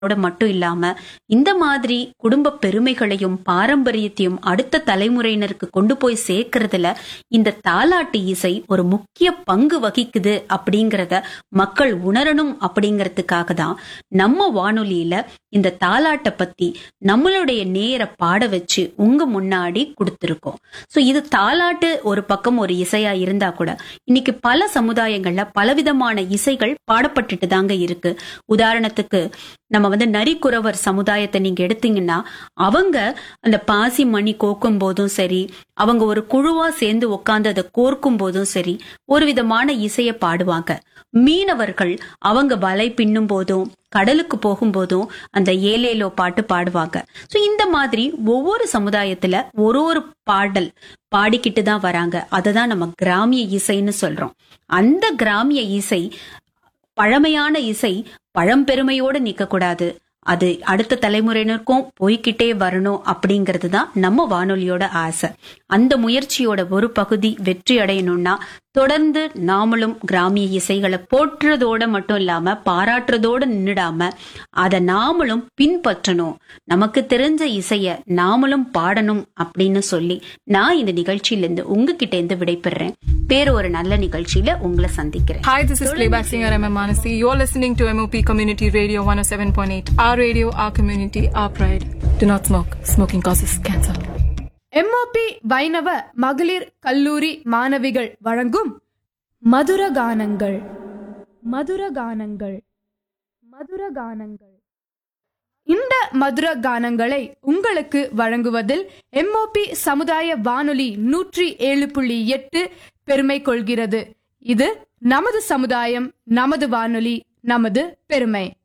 ஓட மட்டும் இல்லாம இந்த மாதிரி குடும்ப பெருமைகளையும் பாரம்பரியத்தையும் அடுத்த தலைமுறையினருக்கு கொண்டு போய் சேர்க்கறதுல இந்த தாலாட்டு இசை ஒரு முக்கிய பங்கு வகிக்குது அப்படிங்கறத மக்கள் உணரணும் அப்படிங்கறதுக்காக தான் நம்ம வானொலியில இந்த தாலாட்டை பத்தி நம்மளுடைய நேர பாட வச்சு உங்க முன்னாடி கொடுத்திருக்கோம் சோ இது தாலாட்டு ஒரு பக்கம் ஒரு இசையா இருந்தா கூட இன்னைக்கு பல சமுதாயங்கள்ல பலவிதமான இசைகள் பாடப்பட்டுட்டு தாங்க இருக்கு உதாரணத்துக்கு நம்ம வந்து நரிக்குறவர் சமுதாயத்தை நீங்க எடுத்தீங்கன்னா அவங்க அந்த பாசி மணி கோக்கும் போதும் சரி அவங்க ஒரு குழுவா சேர்ந்து உட்கார்ந்து அதை கோர்க்கும் போதும் சரி ஒரு விதமான இசைய பாடுவாங்க மீனவர்கள் அவங்க வலை பின்னும் போதும் கடலுக்கு போகும்போதும் அந்த ஏலேலோ பாட்டு பாடுவாங்க சோ இந்த மாதிரி ஒவ்வொரு சமுதாயத்துல ஒரு ஒரு பாடல் பாடிக்கிட்டு தான் வராங்க அதை தான் நம்ம கிராமிய இசைன்னு சொல்றோம் அந்த கிராமிய இசை பழமையான இசை பழம்பெருமையோடு நிக்க கூடாது அது அடுத்த தலைமுறையினருக்கும் போய்கிட்டே வரணும் அப்படிங்கிறது தான் நம்ம வானொலியோட ஆசை அந்த முயற்சியோட ஒரு பகுதி வெற்றி அடையணும்னா தொடர்ந்து நாமளும் கிராமிய இசைகளை போற்றுறதோட மட்டும் இல்லாம பாராட்டுறதோட நின்னுடாம அதை நாமளும் பின்பற்றணும் நமக்கு தெரிஞ்ச இசைய நாமளும் பாடணும் அப்படின்னு சொல்லி நான் இந்த நிகழ்ச்சியில இருந்து உங்ககிட்ட இருந்து விடைபெறேன் வேற ஒரு நல்ல நிகழ்ச்சியில உங்களை சந்திக்கிறேன் Hi, this is playback singer MM Manasi. You're listening to MOP Community Radio 107.8. Our radio, our community, our pride. Do not smoke. Smoking causes cancer. MOP Vaishnav மகளிர் கல்லூரி மாணவிகள் வழங்கும் மதுர கானங்கள் மதுர கானங்கள் மதுர கானங்கள் இந்த மதுர கானங்களை உங்களுக்கு வழங்குவதில் எம்ஓபி சமுதாய வானொலி நூற்றி ஏழு புள்ளி எட்டு பெருமை கொள்கிறது இது நமது சமுதாயம் நமது வானொலி நமது பெருமை